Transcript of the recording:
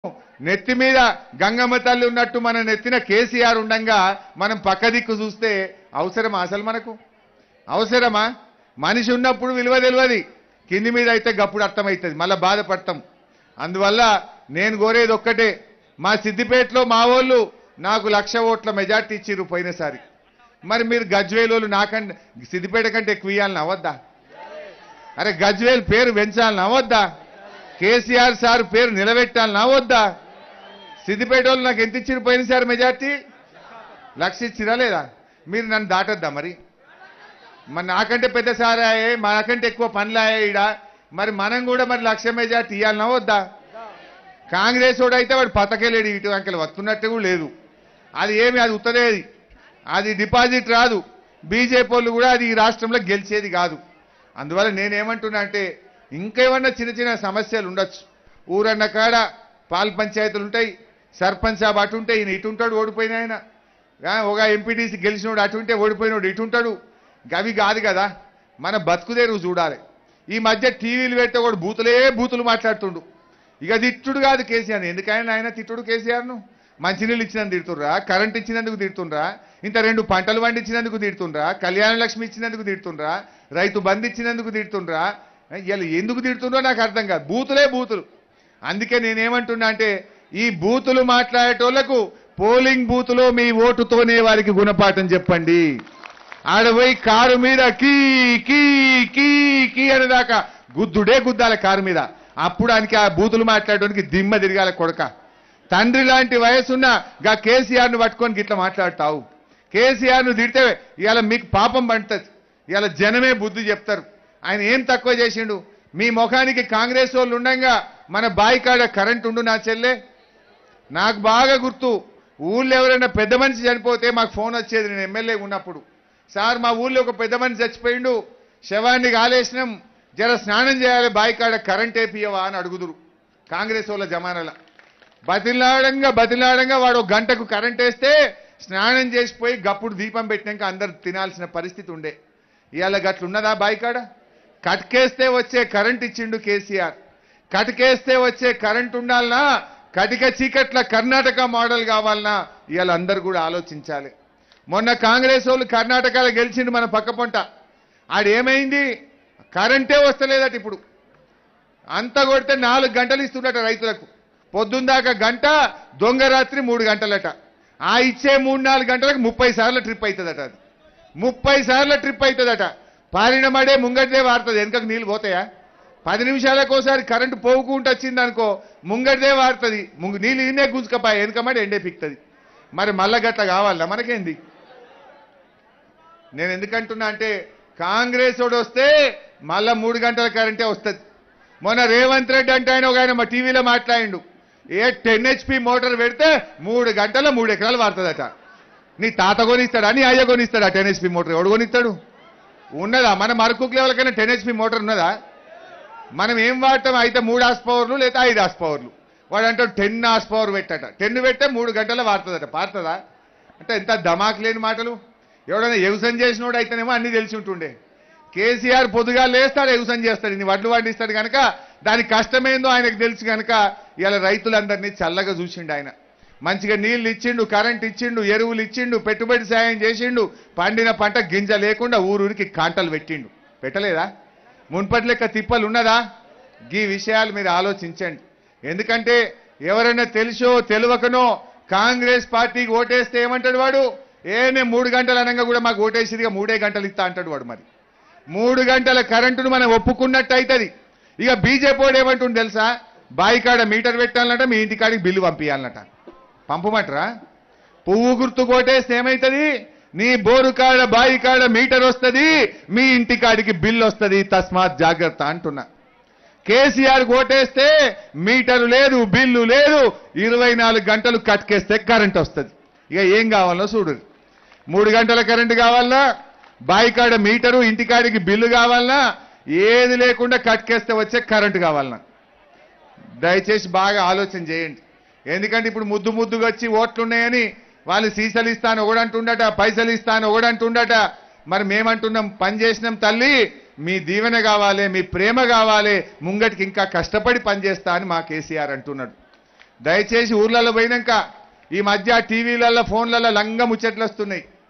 నెత్తి మీద గంగమ్మ తల్లి ఉన్నట్టు మన నెత్తిన కేసీఆర్ ఉండంగా మనం పక్క దిక్కు చూస్తే అవసరమా అసలు మనకు అవసరమా మనిషి ఉన్నప్పుడు విలువ తెలియదు కింది మీద అయితే గప్పుడు అర్థమవుతుంది మళ్ళీ బాధపడతాం అందువల్ల నేను కోరేది ఒక్కటే మా సిద్దిపేటలో మా వాళ్ళు నాకు లక్ష ఓట్ల మెజార్టీ ఇచ్చిర్రు పోయినసారి మరి మీరు గజ్వేలోలు నాకంటే సిద్దిపేట కంటే ఎక్కువ ఇవ్వాలని అవద్దా అరే గజ్వేల్ పేరు పెంచాలని అవద్దా కేసీఆర్ సార్ పేరు నిలబెట్టాలని అవద్దా సిద్దిపేట వాళ్ళు నాకు ఎంత ఇచ్చిరు పోయినసారి మెజార్టీ లక్ష ఇచ్చిరా లేదా మీరు నన్ను దాటొద్దా మరి మరి నాకంటే పెద్ద సారాయే మనకంటే ఎక్కువ పనులాయే ఈడ మరి మనం కూడా మరి లక్ష మెజార్టీ ఇవ్వాలన్నా వద్దా కాంగ్రెస్ వాడు అయితే వాడు పతకేలేడు ఇటు అంకెలు వస్తున్నట్టు కూడా లేదు అది ఏమి అది ఉత్తరేది అది డిపాజిట్ రాదు బీజేపీ వాళ్ళు కూడా అది ఈ రాష్ట్రంలో గెలిచేది కాదు అందువల్ల నేనేమంటున్నా అంటే ఇంకేమన్నా చిన్న చిన్న సమస్యలు ఉండొచ్చు ఊరన్న కాడ పాల్ పంచాయతీలు ఉంటాయి సర్పంచ్ సాబ్ అటు ఉంటే ఈయన ఇటు ఉంటాడు ఓడిపోయిన ఆయన ఆ, ఒక ఎంపీటీసీ గెలిచినోడు అటు ఉంటే ఓడిపోయినోడు ఇటు ఉంటాడు గవి కాదు కదా మన బతుకుదేరు చూడాలి ఈ మధ్య టీవీలు పెడితే కూడా బూతులే బూతులు మాట్లాడుతుండు ఇక తిట్టుడు కాదు కేసీఆర్ ఎందుకైనా ఆయన తిట్టుడు కేసీఆర్ను మంచినీళ్ళు ఇచ్చినందుకు తిడుతుండ్రా కరెంట్ ఇచ్చినందుకు తిడుతుండ్రా ఇంత రెండు పంటలు పండించినందుకు తిడుతుండ్రా కళ్యాణ లక్ష్మి ఇచ్చినందుకు తిడుతుండ్రా రైతు బంధు ఇచ్చినందుకు తిడుతుండ్రా ఇలా ఎందుకు తిడుతుండ్రో నాకు అర్థం కాదు బూతులే బూతులు అందుకే నేనేమంటున్నా అంటే ఈ బూతులు మాట్లాడేటోళ్లకు పోలింగ్ బూతులో మీ ఓటుతోనే వారికి గుణపాఠం చెప్పండి ఆడపోయి కారు మీద కీ కీ కీ కీ అనేదాకా గుద్దుడే గుద్దాల కారు మీద అప్పుడు ఆయనకి ఆ బూతులు మాట్లాడడానికి దిమ్మ తిరగాల కొడక తండ్రి లాంటి వయసున్న గా కేసీఆర్ను పట్టుకొని గిట్ల మాట్లాడతావు కేసీఆర్ను తిడితే ఇవాళ మీకు పాపం పండుతుంది ఇవాళ జనమే బుద్ధి చెప్తారు ఆయన ఏం తక్కువ చేసిండు మీ ముఖానికి కాంగ్రెస్ వాళ్ళు ఉండంగా మన బాయికాడ కరెంట్ ఉండు నా చెల్లె నాకు బాగా గుర్తు ఊళ్ళో ఎవరైనా పెద్ద మనిషి చనిపోతే మాకు ఫోన్ వచ్చేది నేను ఎమ్మెల్యే ఉన్నప్పుడు సార్ మా ఊళ్ళో ఒక పెద్ద మనిషి చచ్చిపోయిండు శవాన్ని కాలేసినాం జర స్నానం చేయాలి బాయికాడ కరెంట్ వేపియవా అని అడుగుదురు కాంగ్రెస్ వాళ్ళ జమానాల బతిలాడంగా బతిలాడంగా వాడు ఒక గంటకు కరెంట్ వేస్తే స్నానం చేసిపోయి గప్పుడు దీపం పెట్టినాక అందరు తినాల్సిన పరిస్థితి ఉండే ఇవాళ గట్లున్నదా బాయికాడ కట్కేస్తే వచ్చే కరెంట్ ఇచ్చిండు కేసీఆర్ కటికేస్తే వచ్చే కరెంట్ ఉండాలనా కటిక చీకట్ల కర్ణాటక మోడల్ కావాలనా ఇవాళ అందరు కూడా ఆలోచించాలి మొన్న కాంగ్రెస్ వాళ్ళు కర్ణాటకలో గెలిచిండు మన పక్క పొంట ఆడేమైంది కరెంటే వస్తలేదట ఇప్పుడు అంత కొడితే నాలుగు గంటలు ఇస్తుండట రైతులకు పొద్దుందాకా గంట దొంగ రాత్రి మూడు గంటలట ఆ ఇచ్చే మూడు నాలుగు గంటలకు ముప్పై సార్లు ట్రిప్ అవుతుందట అది ముప్పై సార్లు ట్రిప్ అవుతుందట పారిన మడే ముంగటిదే వాడుతుంది వెనుకకు నీళ్ళు పోతాయా పది నిమిషాలకు ఒకసారి కరెంటు పోవుకుంటూ వచ్చింది అనుకో ముంగటిదే వాడుతుంది ముంగు నీళ్ళు ఇన్నే గుంజుకపోయి వెనుకమడి ఎండే పిక్తుంది మరి మళ్ళా గట్ల కావాలా మనకేంది నేను ఎందుకంటున్నా అంటే కాంగ్రెస్ వాడు వస్తే మళ్ళా మూడు గంటల కరెంటే వస్తుంది మొన్న రేవంత్ రెడ్డి అంటే ఆయన ఒక ఆయన మా టీవీలో మాట్లాడిండు ఏ టెన్ హెచ్పి మోటార్ పెడితే మూడు గంటల మూడు ఎకరాలు వాడుతుందట నీ తాత కొనిస్తాడా నీ అయ్య కొనిస్తాడా టెన్ హెచ్పి మోటార్ ఎవడు కొనిస్తాడు ఉన్నదా మన మరకుక్ లెవెల్కైనా టెన్ హెచ్పి మోటార్ ఉన్నదా మనం ఏం వాడతాం అయితే మూడు హాస్ పవర్లు లేదా ఐదు హాస్ పవర్లు వాడు అంటాడు టెన్ హాస్ పవర్ పెట్టట టెన్ పెట్టే మూడు గంటల వాడుతుందట పారుతుందా అంటే ఎంత ధమాక్ లేని మాటలు ఎవడైనా ఎగుసం చేసినోడు అయితేనేమో అన్ని తెలిసి ఉంటుండే కేసీఆర్ పొద్దుగా లేస్తాడు ఎగుసం చేస్తాడు ఇన్ని వడ్లు పండిస్తాడు కనుక దాని కష్టమేందో ఆయనకు తెలుసు కనుక ఇలా రైతులందరినీ చల్లగా చూసిండు ఆయన మంచిగా నీళ్లు ఇచ్చిండు కరెంట్ ఇచ్చిండు ఎరువులు ఇచ్చిండు పెట్టుబడి సాయం చేసిండు పండిన పంట గింజ లేకుండా ఊరూరికి కాంటలు పెట్టిండు పెట్టలేదా మున్పటి లెక్క తిప్పలు ఉన్నదా ఈ విషయాలు మీరు ఆలోచించండి ఎందుకంటే ఎవరైనా తెలుసో తెలియకనో కాంగ్రెస్ పార్టీకి ఓటేస్తే ఏమంటాడు వాడు ఏ నేను మూడు గంటలు అనగా కూడా మాకు ఓటేసిదిగా మూడే గంటలు ఇస్తా అంటాడు వాడు మరి మూడు గంటల కరెంటును మనం ఒప్పుకున్నట్టు అవుతుంది ఇక బీజేపీ వాడు ఏమంటుంది తెలుసా బాయికాడ మీటర్ పెట్టాలన్నట మీ ఇంటికాడికి బిల్లు పంపించాలన్నట పంపమంటారా పువ్వు గుర్తు కొట్టేస్తే ఏమవుతుంది నీ బోరు కాడ బాయి కాడ మీటర్ వస్తుంది మీ ఇంటికాడికి బిల్లు వస్తుంది తస్మాత్ జాగ్రత్త అంటున్నా కేసీఆర్ ఓటేస్తే మీటరు లేదు బిల్లు లేదు ఇరవై నాలుగు గంటలు కట్కేస్తే కరెంట్ వస్తుంది ఇక ఏం కావాలో చూడు మూడు గంటల కరెంటు కావాలన్నా బాయికాడ మీటరు ఇంటికాడికి బిల్లు కావాలన్నా ఏది లేకుండా కట్కేస్తే వచ్చే కరెంటు కావాలన్నా దయచేసి బాగా ఆలోచన చేయండి ఎందుకంటే ఇప్పుడు ముద్దు ముద్దుగా వచ్చి ఓట్లున్నాయని వాళ్ళు సీసలు ఇస్తాను ఒకడంటుండట పైసలు ఇస్తాను ఒకడంటుండట మరి మేమంటున్నాం పని చేసినాం తల్లి మీ దీవెన కావాలి మీ ప్రేమ కావాలి ముంగటికి ఇంకా కష్టపడి పనిచేస్తా అని మా కేసీఆర్ అంటున్నాడు దయచేసి ఊర్లలో పోయినాక ఈ మధ్య టీవీలలో ఫోన్లలో లంగ ముచ్చట్లు వస్తున్నాయి